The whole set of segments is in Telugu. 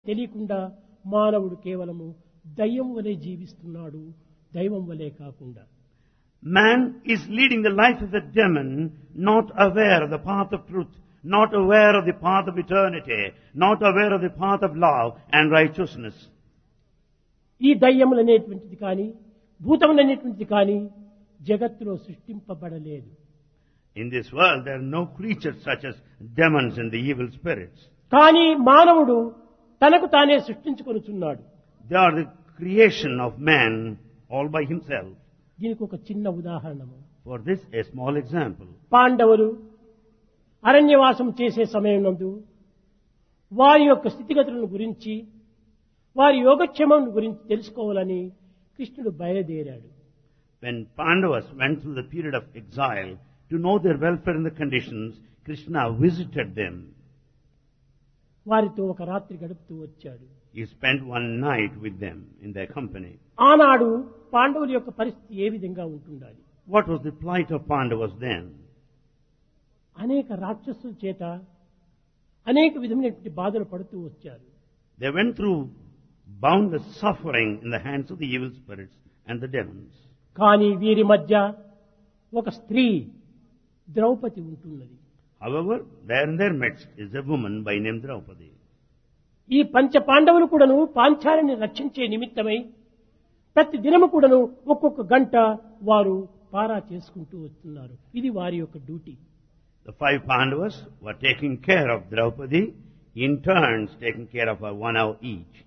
తెలియకుండా మానవుడు కేవలము దయ్యం వలె జీవిస్తున్నాడు దైవం వలె కాకుండా Man is leading the life of a demon, not aware of the path of truth, not aware of the path of eternity, not aware of the path of love and righteousness. ఈ దయ్యములనేటువంటిది కానీ భూతములనేటువంటిది కానీ జగత్తులో సృష్టింపబడలేదు In this world, there are no creatures such as demons and the evil spirits. కానీ మానవుడు తనకు తానే సృష్టించుకొనుచున్నాడు They are the creation of man all by himself. దీనికి ఒక చిన్న ఉదాహరణము For this, a small example. పాండవులు అరణ్యవాసం చేసే సమయం నందు వారి యొక్క స్థితిగతులను గురించి వారి యోగక్షేమం గురించి తెలుసుకోవాలని కృష్ణుడు బయలుదేరాడు When Pandavas went through the period of exile to know their welfare and the conditions, Krishna visited them. వారితో ఒక రాత్రి గడుపుతూ వచ్చాడు He spent one night with them in their company. ఆనాడు పాండవుల యొక్క పరిస్థితి ఏ విధంగా ఉంటుండాలి What was the plight of Pandavas then? అనేక రాక్షసుల చేత అనేక విధమైనటువంటి బాధలు పడుతూ వచ్చారు They went through boundless suffering in the hands of the evil spirits and the demons. కానీ వీరి మధ్య ఒక స్త్రీ ద్రౌపది ఉంటున్నది However, there in their midst is a woman by name Draupadi. ఈ పంచ పాండవులు కూడాను పాంచాలిని రక్షించే నిమిత్తమై ప్రతి దినము కూడాను ఒక్కొక్క గంట వారు పారా చేసుకుంటూ వస్తున్నారు ఇది వారి యొక్క duty The five Pandavas were taking care of Draupadi, in turns taking care of her one hour each.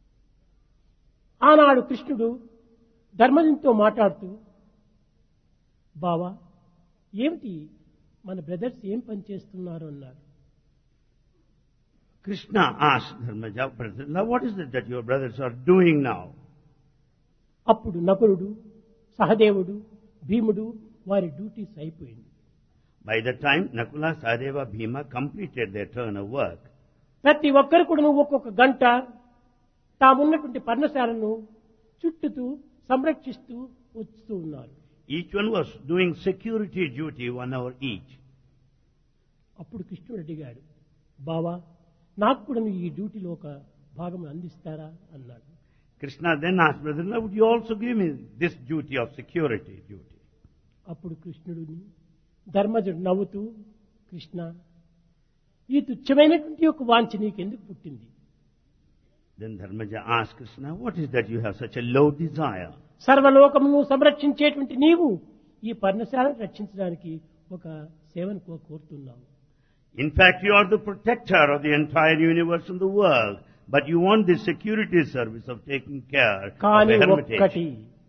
ఆనాడు కృష్ణుడు ధర్మజంతో మాట్లాడుతూ బావా ఏమిటి మన బ్రదర్స్ ఏం పని చేస్తున్నారు అన్నారు Krishna asked Dharmaja, "Brother, what is it that your brothers are doing now? అప్పుడు నకులుడు సహదేవుడు భీముడు వారి డ్యూటీస్ అయిపోయింది By the time Nakula, Sahadeva, Bhima completed their turn of work, ప్రతి ఒక్కరు కూడా ఒక్కొక్క గంట తామున్నటువంటి పర్ణశాలను చుట్టుతూ సంరక్షిస్తూ వస్తూ ఉన్నారు each one was doing security duty one hour each. అప్పుడు కృష్ణుడు అడిగాడు బావా నాకు కూడా నువ్వు ఈ డ్యూటీలో ఒక భాగం అందిస్తారా అన్నాడు Krishna then asked, Brother, would you also give me this duty of security duty? అప్పుడు కృష్ణుడిని ధర్మజుడు నవ్వుతూ కృష్ణ ఈ తుచ్చమైనటువంటి యొక్క వాంఛ నీకెందుకు పుట్టింది Then Dharmaja asked Krishna, what is that you have such a low desire? సర్వలోకమును సంరక్షించేటువంటి నీవు ఈ పర్ణశాలను రక్షించడానికి ఒక సేవను కో- కోరుతున్నావు In fact, you are the protector of the entire universe and the world, but you want the security service of taking care of కానీ a hermitage. ఒక్కటి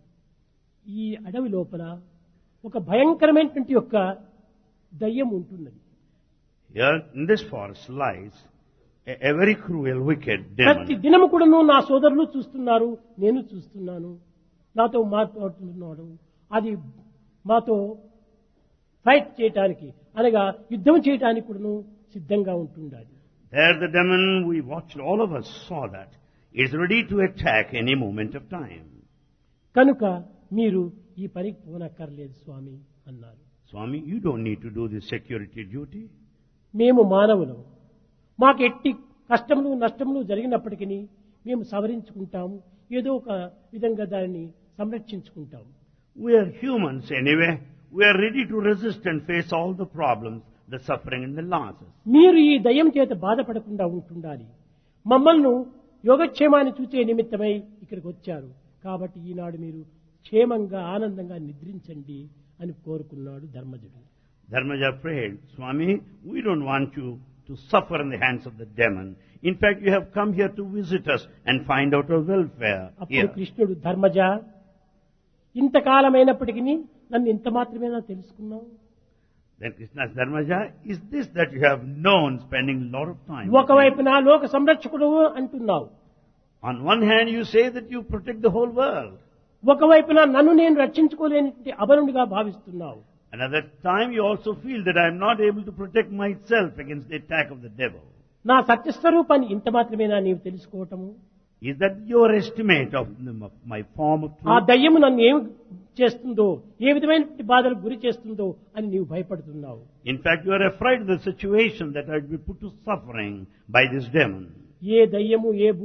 ఈ అడవి లోపల ఒక భయంకరమైనటువంటి యొక్క దయ్యం ఉంటున్నది Here in this forest lies a, a very cruel, wicked ప్రతి demon. దినము కూడాను నా సోదరులు చూస్తున్నారు నేను చూస్తున్నాను నాతో మాట్లాడుతున్నాడు అది మాతో ఫైట్ చేయటానికి అనగా యుద్ధం చేయటానికి కూడాను సిద్ధంగా ఉంటుండాలి There the demon, we watched, all of us saw that, is ready to attack any moment of time. కనుక మీరు ఈ పనికి పోనక్కర్లేదు స్వామి అన్నారు Swami, you don't need to do this security duty. మేము మానవులం మాకు ఎట్టి కష్టములు నష్టములు జరిగినప్పటికీ మేము సవరించుకుంటాము ఏదో ఒక విధంగా దానిని సంరక్షించుకుంటాము We are humans anyway. We are ready to resist and face all the problems, the suffering and the losses. మీరు ఈ దయ్యం చేత బాధపడకుండా ఉంటుండాలి మమ్మల్ని యోగక్షేమాన్ని చూచే నిమిత్తమై ఇక్కడికి వచ్చారు కాబట్టి ఈనాడు మీరు క్షేమంగా ఆనందంగా నిద్రించండి అని కోరుకున్నాడు ధర్మజుడు Dharmaja prayed, Swami, we don't want you to suffer in the hands of the demon. In fact, you have come here to visit us and find out our welfare అప్పుడు here. కృష్ణుడు ధర్మజ ఇంతకాలమైనప్పటికీ నన్ను ఇంత మాత్రమేనా తెలుసుకున్నావు Then Krishna asked Dharmaja, is this that you have known spending a lot of time? with me? ఒకవైపున లోక సంరక్షకుడు అంటున్నావు On one hand, you say that you protect the whole world. ఒకవైపున నన్ను నేను రక్షించుకోలేని అబలుడిగా భావిస్తున్నావు Another time, you also feel that I am not able to protect myself against the attack of the devil. నా సత్యస్వరూపాన్ని ఇంత మాత్రమేనా నీవు తెలుసుకోవటము Is that your estimate of the- of my form of ఆ truth? దయ్యము నన్ను ఏమి చేస్తుందో ఏ విధమైనటువంటి బాధలకు గురి చేస్తుందో అని నీవు భయపడుతున్నావు In fact, you are afraid of the situation that I will be put to suffering by this demon. ఏ దయ్యము ఏ